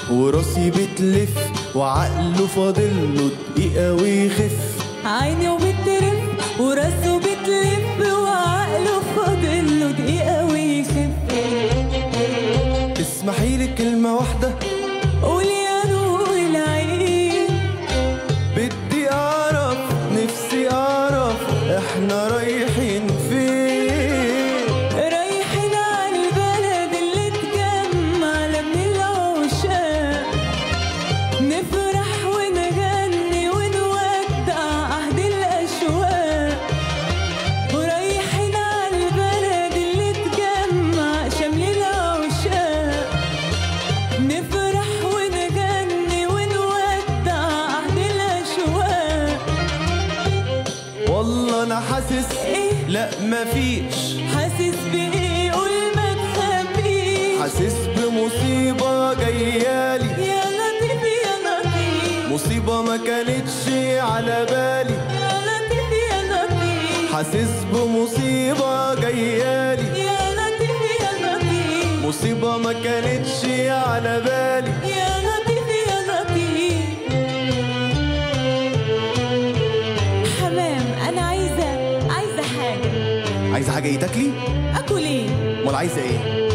وراسي بتلف وعقله فاضله دقيقة ويخف عيني وبترف وراسه بتلف وعقله فاضل له دقيقة ويخف اسمحي لي كلمة واحدة قول يا نور العين بدي أعرف نفسي أعرف إحنا رايحين فين رايحين على البلد اللي تجمعنا من العشاق نفرح ونغني ونودع عهد الأشواق ورايحين على البلد اللي تجمع شمل العشاق نفرح ونغني ونودع عهد الأشواق والله أنا حاسس إيه؟ لا مفيش حاسس بإيه قول ما تخبيش حاسس بمصيبة جايالي يا لطيف يا لطيف مصيبة ما كانتش على بالي يا لطيف يا لطيف حاسس بمصيبة جايالي يا لطيف يا لطيف مصيبة ما كانتش على بالي يا لطيف يا لطيف حمام انا عايزه عايزه حاجه عايزة حاجة يتاكلي؟ اكل ايه أمال عايزة إيه؟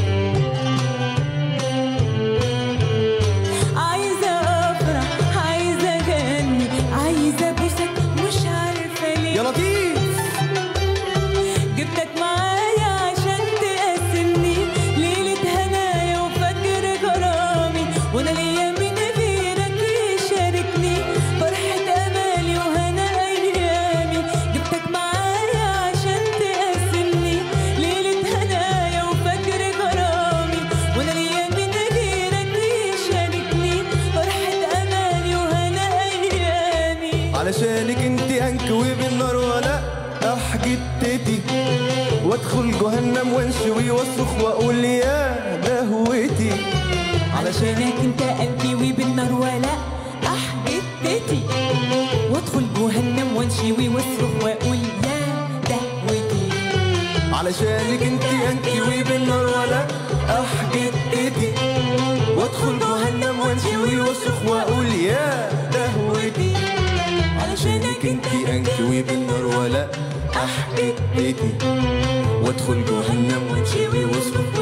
عايزه افرح عايزه اغني عايزه ابوسك مش عارفه ليه يا لطيف جبتك معايا عشان تقسمني ليلة هنايا وفجر غرامي وانا ليا من غيرك يشاركني فرحة امالي وهنا ايامي جبتك معايا عشان تقسمني ليلة هنايا وفجر غرامي وانا ليا من غيرك يشاركني فرحة امالي وهنا ايامي علشانك انت انكوي بالنار ولا احجتتي وادخل جهنم وانشوي واصرخ واقول يا دهوتي علشانك انت قلبي بالنار ولا احجتتي وادخل جهنم وانشوي واصرخ واقول يا دهوتي علشانك انت انكوي بالنار ولا احجتتي وادخل جهنم وانشوي واصرخ واقول يا دهوتي علشانك انت انكوي بالنار ولا احجتتي وادخل جهنم وانشوي واصرخ